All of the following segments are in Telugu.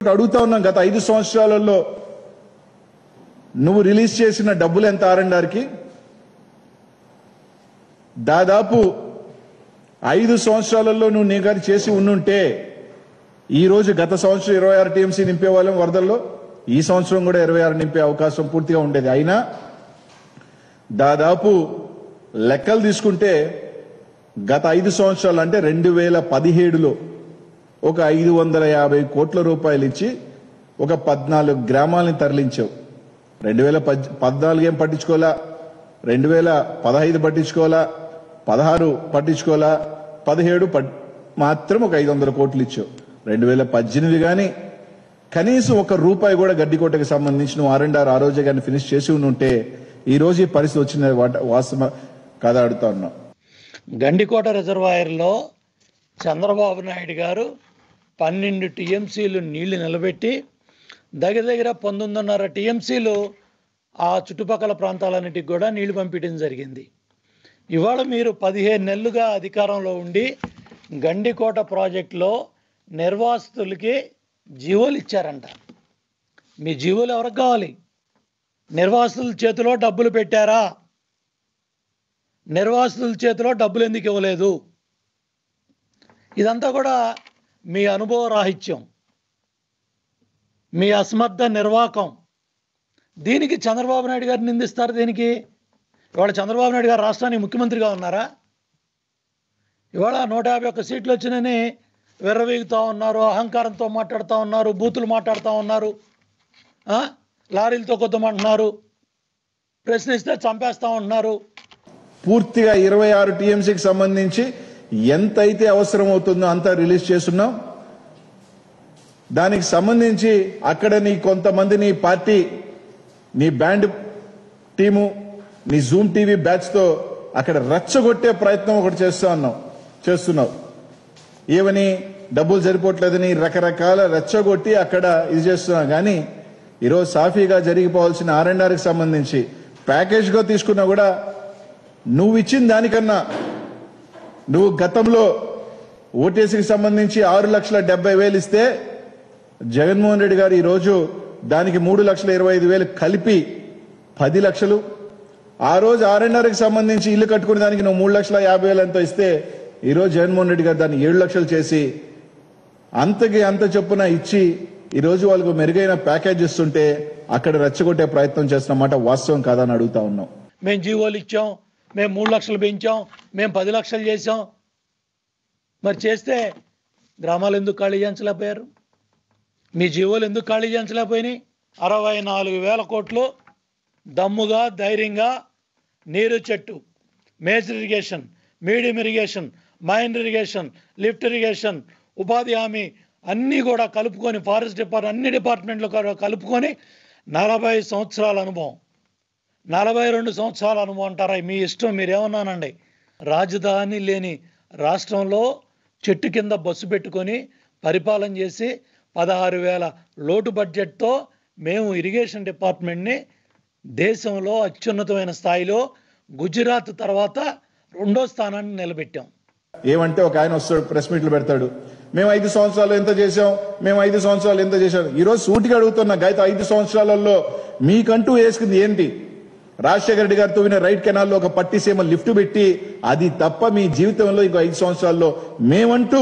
ఇప్పుడు అడుగుతా ఉన్నాం గత ఐదు సంవత్సరాలలో నువ్వు రిలీజ్ చేసిన డబ్బులు ఎంత ఆర్ఎండ్ఆర్కి దాదాపు ఐదు సంవత్సరాలలో నువ్వు నీ గారు చేసి ఉండుంటే ఈ రోజు గత సంవత్సరం ఇరవై ఆరు టీఎంసీ నింపే వాళ్ళం వరదల్లో ఈ సంవత్సరం కూడా ఇరవై ఆరు నింపే అవకాశం పూర్తిగా ఉండేది అయినా దాదాపు లెక్కలు తీసుకుంటే గత ఐదు సంవత్సరాలు అంటే రెండు వేల పదిహేడులో ఒక ఐదు వందల యాభై కోట్ల రూపాయలు ఇచ్చి ఒక పద్నాలుగు గ్రామాలని తరలించావు రెండు వేల పద్- పద్నాలుగు ఏం పట్టించుకోవాలా రెండు వేల పదహైదు పట్టించుకోవాలా పదహారు పట్టించుకోవాలా పదిహేడు పట్- మాత్రం ఒక ఐదు వందల కోట్లు ఇచ్చావు రెండు వేల పద్దెనిమిది కానీ కనీసం ఒక రూపాయి కూడా గడ్డికోటకి సంబంధించి నువ్వు ఆర్ అండ్ ఆర్ ఆ రోజే కానీ ఫినిష్ చేసి ఉంటే ఈ రోజు ఈ పరిస్థితి వచ్చిన వాట- వాస్తవ కథ అడుగుతా ఉన్నాం గండికోట రిజర్వాయర్లో చంద్రబాబు నాయుడు గారు పన్నెండు టీఎంసీలు నీళ్లు నిలబెట్టి దగ్గర దగ్గర పంతొమ్మిదిన్నర టీఎంసీలు ఆ చుట్టుపక్కల ప్రాంతాలన్నిటికి కూడా నీళ్లు పంపించడం జరిగింది ఇవాళ మీరు పదిహేను నెలలుగా అధికారంలో ఉండి గండికోట ప్రాజెక్టులో నిర్వాసితులకి జీవోలు ఇచ్చారంట మీ జీవోలు ఎవరికి కావాలి నిర్వాసితుల చేతిలో డబ్బులు పెట్టారా నిర్వాసితుల చేతిలో డబ్బులు ఎందుకు ఇవ్వలేదు ఇదంతా కూడా మీ అనుభవ రాహిత్యం మీ అసమర్థ నిర్వాకం దీనికి చంద్రబాబు నాయుడు గారు నిందిస్తారు దీనికి ఇవాళ చంద్రబాబు నాయుడు గారు రాష్ట్రానికి ముఖ్యమంత్రిగా ఉన్నారా ఇవాళ నూట యాభై ఒక్క సీట్లు వచ్చినని విర్రవీగుతూ ఉన్నారు అహంకారంతో మాట్లాడుతూ ఉన్నారు బూతులు మాట్లాడుతూ ఉన్నారు ఆ? లారీలతో కొద్దమంటున్నారు ప్రశ్నిస్తే చంపేస్తా ఉంటున్నారు పూర్తిగా ఇరవై ఆరు టీఎంసీకి సంబంధించి ఎంతైతే అవసరం అవుతుందో అంతా రిలీజ్ చేస్తున్నాం దానికి సంబంధించి అక్కడ నీ కొంతమంది నీ పార్టీ నీ బ్యాండ్ టీము నీ జూమ్ టీవీ బ్యాచ్ తో అక్కడ రెచ్చగొట్టే ప్రయత్నం ఒకటి చేస్తా ఉన్నాం చేస్తున్నావు ఏమని డబ్బులు సరిపోవట్లేదని రకరకాల రెచ్చగొట్టి అక్కడ ఇది చేస్తున్నాం కానీ ఈరోజు సాఫీగా జరిగిపోవాల్సిన ఆర్ అండ్ ఆర్కి సంబంధించి ప్యాకేజ్గా తీసుకున్నా కూడా నువ్వు ఇచ్చిన దానికన్నా నువ్వు గతంలో ఓటీసీకి సంబంధించి ఆరు లక్షల డెబ్బై వేలు ఇస్తే జగన్మోహన్ రెడ్డి గారు ఈరోజు దానికి మూడు లక్షల ఇరవై ఐదు వేలు కలిపి పది లక్షలు ఆ రోజు ఆర్ఎన్ఆర్కి సంబంధించి ఇల్లు కట్టుకునే దానికి నువ్వు మూడు లక్షల యాభై వేలు ఎంతో ఇస్తే ఈరోజు జగన్మోహన్ రెడ్డి గారు దాన్ని ఏడు లక్షలు చేసి అంతకి అంత చొప్పున ఇచ్చి ఈ రోజు వాళ్ళకు మెరుగైన ప్యాకేజ్ ఇస్తుంటే అక్కడ రెచ్చగొట్టే ప్రయత్నం చేస్తున్నమాట వాస్తవం కాదని అడుగుతా ఉన్నాం మేము జీవోలు ఇచ్చాం మేము మూడు లక్షలు పెంచాం మేము పది లక్షలు చేసాం మరి చేస్తే గ్రామాలు ఎందుకు ఖాళీ చేయించలేకపోయారు మీ జీవోలు ఎందుకు ఖాళీ చేయించలేకపోయినాయి అరవై నాలుగు వేల కోట్లు దమ్ముగా ధైర్యంగా నీరు చెట్టు major irrigation medium irrigation minor irrigation lift irrigation ఉపాధి హామీ అన్నీ కూడా కలుపుకొని ఫారెస్ట్ డిపార్ట్మెంట్ అన్ని డిపార్ట్మెంట్లు కూడా కలుపుకొని నలభై సంవత్సరాల అనుభవం నలభై రెండు సంవత్సరాల అనుభవం అంటారా మీ ఇష్టం మీరేమన్నానండి రాజధాని లేని రాష్ట్రంలో చెట్టు కింద బస్సు పెట్టుకొని పరిపాలన చేసి పదహారు వేల లోటు బడ్జెట్తో మేము ఇరిగేషన్ డిపార్ట్మెంట్ని దేశంలో అత్యున్నతమైన స్థాయిలో గుజరాత్ తర్వాత రెండో స్థానాన్ని నిలబెట్టాం ఏమంటే ఒక ఆయన వస్తాడు ప్రెస్ మీట్లు పెడతాడు మేము ఐదు సంవత్సరాలు ఎంత చేశాం మేము ఐదు సంవత్సరాలు ఎంత చేశాం ఈ రోజు సూటిగా అడుగుతున్నా గత ఐదు సంవత్సరాలలో మీకంటూ వేసుకుంది ఏంటి రాజశేఖర రెడ్డి గారితో విన రైట్ కెనాల్లో ఒక పట్టి సీమ లిఫ్ట్ పెట్టి అది తప్ప మీ జీవితంలో ఇంకో ఐదు సంవత్సరాల్లో మేమంటూ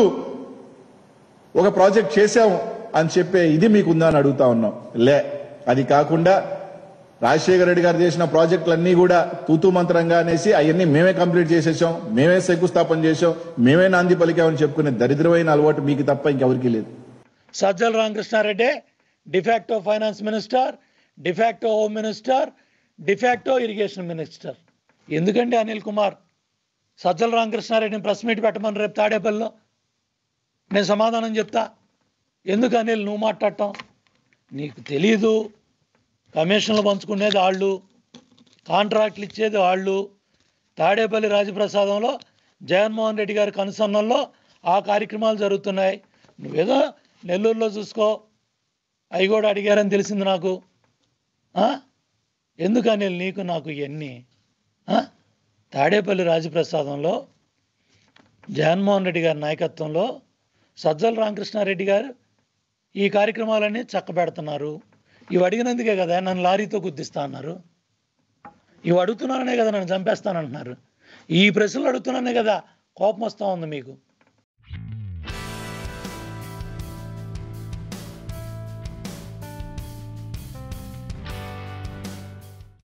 ఒక ప్రాజెక్ట్ చేశాము అని చెప్పే ఇది మీకుందా అని అడుగుతా ఉన్నాం లే అది కాకుండా రాజశేఖర రెడ్డి గారు చేసిన ప్రాజెక్టులన్నీ కూడా తూతూ మంత్రంగా అనేసి అవన్నీ మేమే కంప్లీట్ చేసేసాం మేమే శంకుస్థాపన చేసాం మేమే నాంది పలికామని చెప్పుకునే దరిద్రమైన అలవాటు మీకు తప్ప ఇంకెవరికి లేదు Sajjala Ramakrishna Reddy de facto finance minister de facto home minister de facto irrigation minister ఎందుకండి అనిల్ కుమార్ సజ్జల రామకృష్ణారెడ్డిని ప్రెస్ మీట్ పెట్టమని రేపు తాడేపల్లిలో నేను సమాధానం చెప్తా ఎందుకు అనిల్ నువ్వు మాట్లాడటం నీకు తెలీదు కమిషన్లు పంచుకునేది వాళ్ళు కాంట్రాక్ట్లు ఇచ్చేది వాళ్ళు తాడేపల్లి రాజప్రసాదంలో జగన్మోహన్ రెడ్డి గారి కనుసన్నల్లో ఆ కార్యక్రమాలు జరుగుతున్నాయి నువ్వేదో నెల్లూరులో చూసుకో అవి కూడా అడిగారని తెలిసింది నాకు ఆ? ఎందుకని నీకు నాకు ఇవన్నీ ఆ? తాడేపల్లి రాజప్రసాదంలో జగన్మోహన్ రెడ్డి గారి నాయకత్వంలో సజ్జల రామకృష్ణారెడ్డి గారు ఈ కార్యక్రమాలన్నీ చక్కబెడుతున్నారు ఇవి అడిగినందుకే కదా నన్ను లారీతో గుద్దిస్తా అన్నారు ఇవి అడుగుతున్నాననే కదా నన్ను చంపేస్తానంటున్నారు ఈ ప్రశ్నలు అడుగుతున్నానే కదా కోపం వస్తూ ఉంది మీకు